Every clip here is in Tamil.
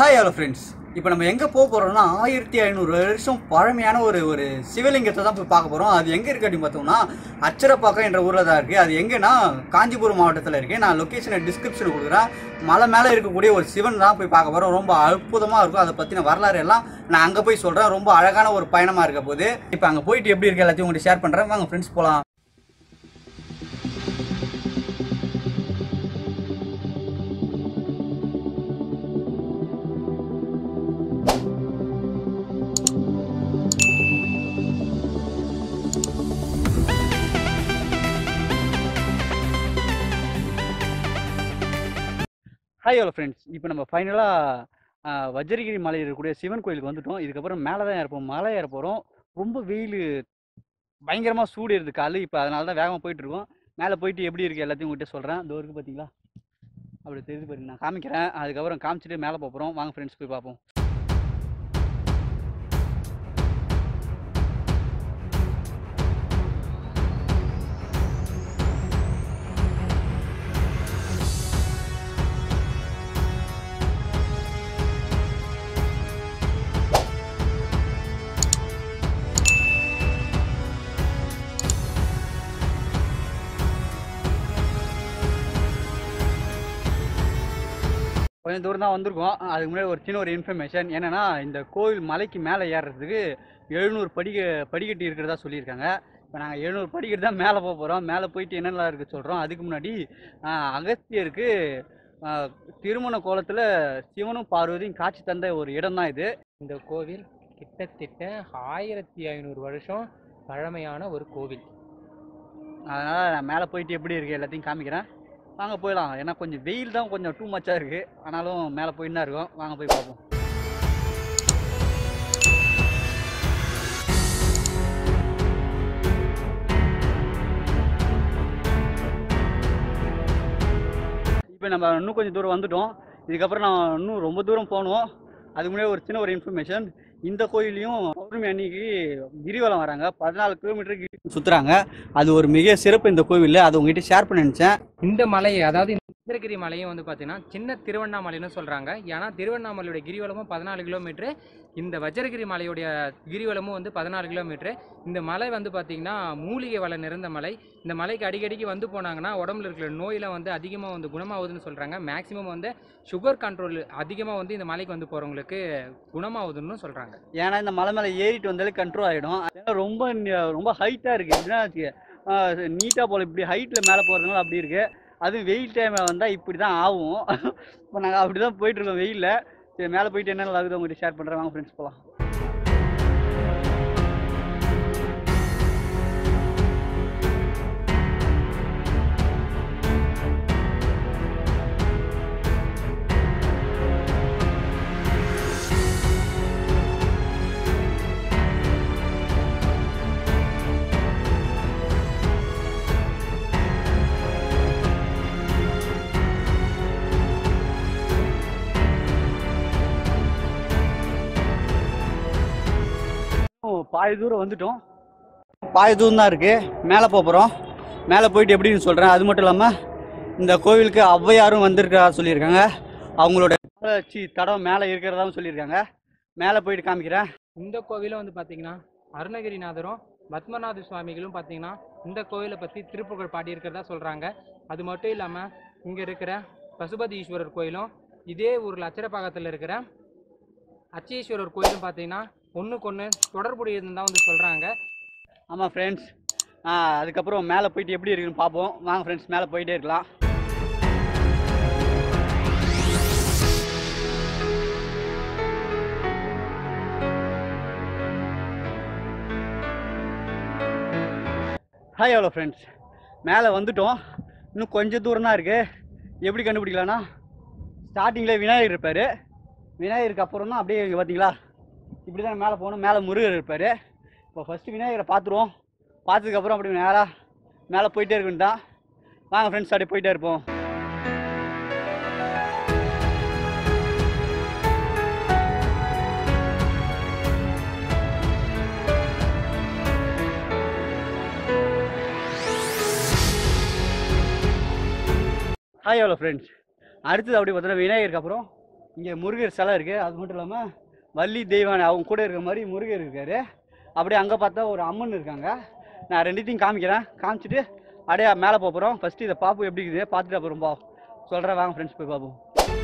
ஹாய் ஹலோ ஃப்ரெண்ட்ஸ் இப்போ நம்ம எங்கே போக போகிறோம்னா ஆயிரத்தி ஐநூறு வருஷம் பழமையான ஒரு ஒரு சிவலிங்கத்தை தான் போய் பார்க்க போகிறோம் அது எங்கே இருக்கு அப்படின்னு பார்த்தோம்னா அச்சரப்பாக்கம் என்ற ஊரில் தான் இருக்குது அது எங்கன்னா காஞ்சிபுரம் மாவட்டத்தில் இருக்குது நான் லொக்கேஷனை டிஸ்கிரிப்ஷனில் கொடுக்குறேன் மலை மேலே இருக்கக்கூடிய ஒரு சிவன் தான் போய் பார்க்க போகிறோம் ரொம்ப அற்புதமாக இருக்கும் அதை பற்றின வரலாறு எல்லாம் நான் அங்கே போய் சொல்கிறேன் ரொம்ப அழகான ஒரு பயணமாக இருக்க போது இப்போ அங்கே போயிட்டு எப்படி இருக்கு எல்லாத்தையும் உங்கள்கிட்ட ஷேர் பண்ணுறேன் வாங்க ஃப்ரெண்ட்ஸ் போகலாம் ஹாய் ஹலோ ஃப்ரெண்ட்ஸ் இப்போ நம்ம ஃபைனலாக வஜ்ரகிரி மலையில் இருக்கக்கூடிய சிவன் கோயிலுக்கு வந்துட்டோம் இதுக்கப்புறம் மேலே தான் ஏறப்போம் மலை ஏற போகிறோம் ரொம்ப வெயில் பயங்கரமாக சூடு இருக்குது காலு இப்போ அதனால தான் வேகமாக போயிட்டு இருக்கோம் மேலே போயிட்டு எப்படி இருக்குது எல்லாத்தையும் உங்கள்கிட்ட சொல்கிறேன் இந்த இருக்குது பார்த்தீங்களா அப்படி தெரியுது பாருங்க நான் காமிக்கிறேன் அதுக்கப்புறம் காமிச்சிட்டு மேலே போகிறோம் வாங்க ஃப்ரெண்ட்ஸ் போய் பார்ப்போம் கொஞ்சம் தூரம் தான் வந்திருக்கோம் அதுக்கு முன்னாடி ஒரு சின்ன ஒரு இன்ஃபர்மேஷன் என்னென்னா இந்த கோவில் மலைக்கு மேலே ஏறுறதுக்கு எழுநூறு படிக்க படிக்கட்டு இருக்கிறதா சொல்லியிருக்காங்க இப்போ நாங்கள் எழுநூறு படிக்கட்டு தான் மேலே போக போகிறோம் மேலே போயிட்டு என்னெல்லாம் இருக்குது சொல்கிறோம் அதுக்கு முன்னாடி ஆஹ், அகஸ்தியருக்கு ஆஹ், திருமண கோலத்தில் சிவனும் பார்வதியும் காட்சி தந்த ஒரு இடம் தான் இது இந்த கோவில் கிட்டத்தட்ட ஆயிரத்தி ஐநூறு வருஷம் பழமையான ஒரு கோவில் அதனால் நான் மேலே போயிட்டு எப்படி இருக்குது எல்லாத்தையும் காமிக்கிறேன் வாங்க போயிடலாம் ஏன்னா கொஞ்சம் வெயில் தான் கொஞ்சம் டூ மச்சாக இருக்குது ஆனாலும் மேலே போயின்னு தான் இருக்கோம் வாங்க போய் பார்ப்போம் இப்போ நம்ம இன்னும் கொஞ்சம் தூரம் வந்துட்டோம் இதுக்கப்புறம் நான் இன்னும் ரொம்ப தூரம் போகணும் அதுக்கு முன்னாடி ஒரு சின்ன ஒரு இன்ஃபர்மேஷன் இந்த கோயிலையும் பௌர்ணமி அன்னைக்கு கிரிவலம் வராங்க பதினாலு கிலோமீட்டருக்கு சுற்றுறாங்க அது ஒரு மிக சிறப்பு இந்த கோவிலில் அது உங்ககிட்ட ஷேர் பண்ண நினச்சேன் இந்த மலை அதாவது இந்த சந்திரகிரி மலையும் வந்து பார்த்தீங்கன்னா சின்ன திருவண்ணாமலைன்னு சொல்கிறாங்க ஏன்னா திருவண்ணாமலையுடைய கிரிவலமும் பதினாலு கிலோமீட்ரு இந்த வஜ்ரகிரி மலையுடைய கிரிவலமும் வந்து பதினாலு கிலோமீட்ரு இந்த மலை வந்து பார்த்திங்கன்னா மூலிகை வளம் நிறைந்த மலை இந்த மலைக்கு அடிக்கடிக்கு வந்து போனாங்கன்னா உடம்புல இருக்கிற நோயெல்லாம் வந்து அதிகமாக வந்து குணமாகுதுன்னு சொல்கிறாங்க மேக்ஸிமம் வந்து சுகர் கண்ட்ரோல் அதிகமாக வந்து இந்த மலைக்கு வந்து போகிறவங்களுக்கு குணமாகுதுன்னு சொல்கிறாங்க ஏன்னா இந்த மலை மேலே ஏறிட்டு வந்தாலே கண்ட்ரோல் ஆகிடும் ஏன்னா ரொம்ப ந- ரொம்ப ஹைட்டாக இருக்குது எப்படின்னா நீட்டாக போல இப்படி ஹைட்டில் மேலே போகிறதுனால அப்படி இருக்குது அதுவும் வெயில் டைமில் வந்தால் இப்படி தான் ஆகும் இப்போ நாங்கள் அப்படி தான் போயிட்டுருக்கோம் வெயிலில் சரி மேலே போயிட்டு என்னென்ன ஆகுது உங்கள்கிட்ட ஷேர் பண்ணுறேன் வாங்க ஃப்ரெண்ட்ஸ் போகலாம் இன்னும் பாதி தூரம் வந்துட்டோம் பாதி தூரம் தான் இருக்குது மேலே போகிறோம் மேலே போயிட்டு எப்படின்னு சொல்கிறேன் அது மட்டும் இல்லாமல் இந்த கோவிலுக்கு ஔவையாரும் வந்திருக்கா சொல்லியிருக்காங்க அவங்களோட சி தடம் மேலே இருக்கிறதாவும் சொல்லியிருக்காங்க மேலே போயிட்டு காமிக்கிறேன் இந்த கோவிலும் வந்து பார்த்தீங்கன்னா அருணகிரிநாதரும் பத்மநாத சுவாமிகளும் பார்த்தீங்கன்னா இந்த கோவிலை பற்றி திருப்புகழ் பாடியிருக்கிறதா சொல்கிறாங்க அது மட்டும் இல்லாமல் இங்கே இருக்கிற பசுபதி ஈஸ்வரர் கோயிலும் இதே ஊரில் அச்சரப்பாக்கத்தில் இருக்கிற அச்சீஸ்வரர் கோயிலும் பார்த்தீங்கன்னா ஒன்றுக்கு ஒன்று தொடர்புடையதுன்னு தான் வந்து சொல்கிறாங்க ஆமாம் ஃப்ரெண்ட்ஸ் அதுக்கப்புறம் மேலே போயிட்டு எப்படி இருக்குன்னு பார்ப்போம் வாங்க ஃப்ரெண்ட்ஸ் மேலே போயிட்டே இருக்கலாம் ஹாய் ஹலோ ஃப்ரெண்ட்ஸ் மேலே வந்துட்டோம் இன்னும் கொஞ்சம் தூரம் தான் இருக்குது எப்படி கண்டுபிடிக்கலாம்னா ஸ்டார்டிங்கில் விநாயகர் இருப்பார் விநாயகருக்கு அப்புறம் தான் அப்படியே இங்கே பார்த்தீங்களா இப்படி தான் மேலே போகணும் மேலே முருகர் இருப்பார் இப்போ ஃபஸ்ட்டு விநாயகரை பார்த்துருவோம் பார்த்ததுக்கப்புறம் அப்படி நேராக மேலே போயிட்டே இருக்குன்னு தான் வாங்க ஃப்ரெண்ட்ஸ் அப்படியே போயிட்டே இருப்போம் ஹாய் ஹலோ ஃப்ரெண்ட்ஸ் அடுத்தது அப்படி பார்த்தோன்னா விநாயகருக்கு அப்புறம் இங்கே முருகர் சிலை இருக்குது அது மட்டும் இல்லாமல் வள்ளி தெய்வானை அவங்க கூட இருக்கிற மாதிரி முருகர் இருக்காரு அப்படியே அங்கே பார்த்தா ஒரு அம்மன் இருக்காங்க நான் ரெண்டுத்தையும் காமிக்கிறேன் காமிச்சிட்டு அப்படியே மேலே போகிறோம் ஃபஸ்ட்டு இதை பார்ப்போம் எப்படி இருக்குது பார்த்துட்டு அப்புறம் பா சொல்கிறேன் வாங்க ஃப்ரெண்ட்ஸ் போய் பார்ப்போம்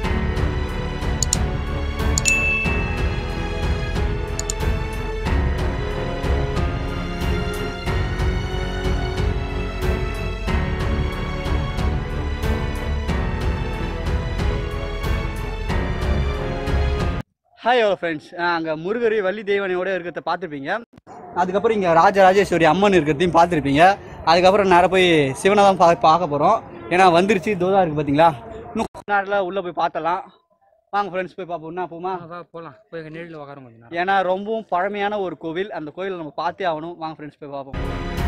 ஹாய் ஹலோ ஃப்ரெண்ட்ஸ் அங்கே முருகர் வள்ளி தெய்வனையோட இருக்கிறத பார்த்துருப்பீங்க அதுக்கப்புறம் இங்கே ராஜராஜேஸ்வரி அம்மன் இருக்கிறதையும் பார்த்துருப்பீங்க அதுக்கப்புறம் நேராக போய் சிவனை தான் பா பார்க்க போகிறோம் ஏன்னா வந்துருச்சு தோதா இருக்குது பார்த்தீங்களா இன்னும் கொஞ்ச நேரத்தில் உள்ளே போய் பார்த்தலாம் வாங்க ஃப்ரெண்ட்ஸ் போய் பார்ப்போம் என்ன போமா வா போகலாம் போய் நிழலில் உட்காரும் கொஞ்ச நேரம் ஏன்னா ரொம்பவும் பழமையான ஒரு கோவில் அந்த கோவிலை நம்ம பார்த்தே ஆகணும் வாங்க ஃப்ரெண்ட்ஸ் போய் பார்ப்போம்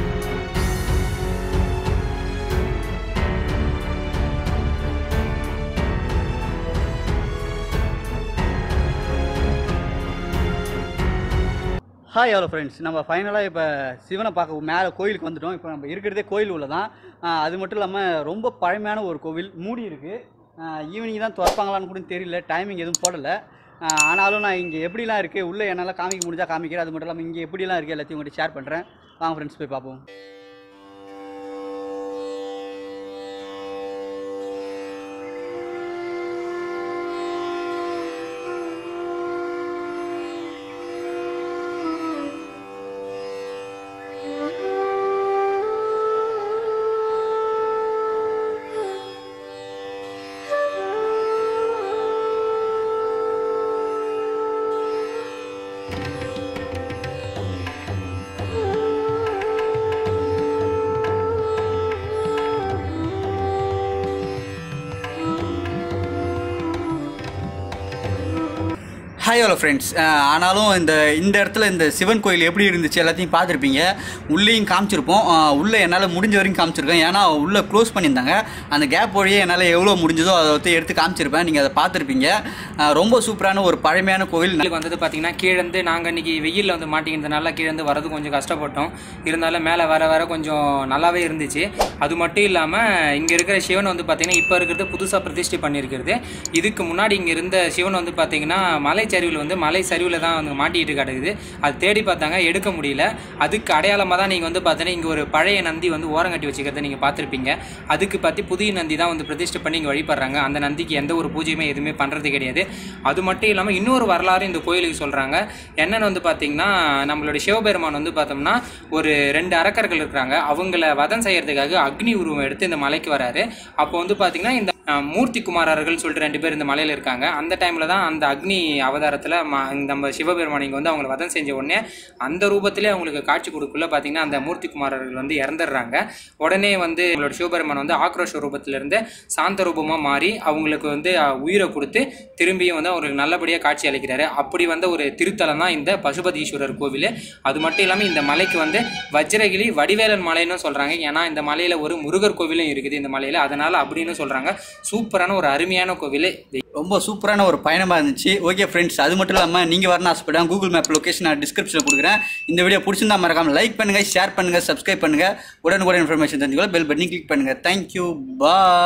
ஹாய் ஹலோ ஃப்ரெண்ட்ஸ் நம்ம ஃபைனலாக இப்போ சிவனை பார்க்க மேலே கோயிலுக்கு வந்துட்டோம் இப்போ நம்ம இருக்கிறதே கோயில் உள்ள தான் ஆஹ் அது மட்டும் இல்லாமல் ரொம்ப பழமையான ஒரு கோவில் மூடி இருக்குது ஈவினிங் தான் திறப்பாங்களான்னு கூட தெரியல டைமிங் எதுவும் போடலை ஆஹ் ஆனாலும் நான் இங்கே எப்படிலாம் இருக்குது உள்ளே என்னால் காமிக்க முடிஞ்சால் காமிக்கிறேன் அது மட்டும் இல்லாமல் இங்கே எப்படிலாம் இருக்குது எல்லாத்தையும் உங்கள்கிட்ட ஷேர் பண்ணுறேன் வாங்க ஃப்ரெண்ட்ஸ் போய் பார்ப்போம் ஹாய் ஹலோ ஃப்ரெண்ட்ஸ் ஆனாலும் இந்த இந்த இடத்துல இந்த சிவன் கோயில் எப்படி இருந்துச்சு எல்லாத்தையும் பார்த்துருப்பீங்க உள்ளேயும் காமிச்சிருப்போம் அஹ் உள்ளே என்னால் முடிஞ்ச வரைக்கும் காமிச்சிருக்கேன் ஏன்னா உள்ளே க்ளோஸ் பண்ணியிருந்தாங்க அந்த கேப் வழியே என்னால் எவ்வளோ முடிஞ்சதோ அதை வந்து எடுத்து காமிச்சிருப்பேன் நீங்கள் அதை பார்த்துருப்பீங்க அஹ் ரொம்ப சூப்பரான ஒரு பழமையான கோவில் கோயிலுக்கு வந்தது பார்த்தீங்கன்னா கீழேருந்து நாங்கள் இன்னைக்கு வெயிலில் வந்து மாட்டிக்கிறதுனால கீழேருந்து வரது கொஞ்சம் கஷ்டப்பட்டோம் இருந்தாலும் மேலே வர வர கொஞ்சம் நல்லாவே இருந்துச்சு அது மட்டும் இல்லாமல் இங்கே இருக்கிற சிவன் வந்து பார்த்தீங்கன்னா இப்போ இருக்கிறது புதுசாக பிரதிஷ்டை பண்ணியிருக்கிறது இதுக்கு முன்னாடி இங்கே இருந்த சிவன் வந்து பார்த்தீங்கன்னா மலைச்சரிவில் வந்து மலை சரிவில் தான் வந்து மாட்டிக்கிட்டு கிடக்குது அது தேடி பார்த்தாங்க எடுக்க முடியல அதுக்கு அடையாளமாக தான் நீங்கள் வந்து பார்த்தீங்கன்னா இங்கே ஒரு பழைய நந்தி வந்து ஓரங்கட்டி வச்சுக்கிறத நீங்கள் பார்த்துருப்பீங்க அதுக்கு பற்றி புதிய நந்தி தான் வந்து பிரதிஷ்டை பண்ணி இங்கே வழிபடுறாங்க அந்த நந்திக்கு எந்த ஒரு பூஜையுமே எதுவுமே பண்ணுறது கிடையாது அது மட்டும் இல்லாமல் இன்னொரு வரலாறு இந்த கோயிலுக்கு சொல்கிறாங்க என்னன்னு வந்து பார்த்தீங்கன்னா நம்மளுடைய சிவபெருமான் வந்து பார்த்தோம்னா ஒரு ரெண்டு அரக்கர்கள் இருக்கிறாங்க அவங்கள வதம் செய்யறதுக்காக அக்னி உருவம் எடுத்து இந்த மலைக்கு வராரு அப்போ வந்து பார்த்தீங்கன்னா இந்த அஹ், மூர்த்தி குமாரர்கள் சொல்லிட்டு ரெண்டு பேர் இந்த மலையில் இருக்காங்க அந்த டைமில் தான் அந்த அக்னி அவதாரத்தில் நம்ம சிவபெருமான் இங்கே வந்து அவங்கள வதம் செஞ்ச உடனே அந்த ரூபத்திலே அவங்களுக்கு காட்சி கொடுக்குள்ள பார்த்தீங்கன்னா அந்த மூர்த்தி குமாரர்கள் வந்து இறந்துடுறாங்க உடனே வந்து நம்மளோட சிவபெருமான் வந்து ஆக்ரோஷ ரூபத்திலிருந்து சாந்த ரூபமாக மாறி அவங்களுக்கு வந்து அஹ், உயிரை கொடுத்து திரும்பியும் வந்து அவங்களுக்கு நல்லபடியாக காட்சி அளிக்கிறாரு அப்படி வந்த ஒரு திருத்தலம் தான் இந்த பசுபதீஸ்வரர் கோவில் அது மட்டும் இல்லாமல் இந்த மலைக்கு வந்து வஜ்ரகிரி வடிவேலன் மலைன்னு சொல்கிறாங்க ஏன்னா இந்த மலையில் ஒரு முருகர் கோவிலும் இருக்குது இந்த மலையில் அதனால் அப்படின்னு சொல்கிறாங்க சூப்பரான ஒரு அருமையான கோவில் ரொம்ப சூப்பரான ஒரு பயணமாக இருந்துச்சு ஓகே ஃப்ரெண்ட்ஸ் அது மட்டும் இல்லாமல் நீங்கள் வரணும் ஆசைப்பட்டா கூகுள் மேப் லொக்கேஷன் நான் டிஸ்கிரிப்ஷனில் கொடுக்குறேன் இந்த வீடியோ பிடிச்சிருந்தா மறக்காம லைக் பண்ணுங்கள் ஷேர் பண்ணுங்கள் சப்ஸ்கிரைப் பண்ணுங்கள் உடனுக்குடன் இன்ஃபர்மேஷன் தெரிஞ்சுக்கொள்ள பெல் பட்டனி கிளிக் பண்ணுங்கள் தேங்க்யூ பா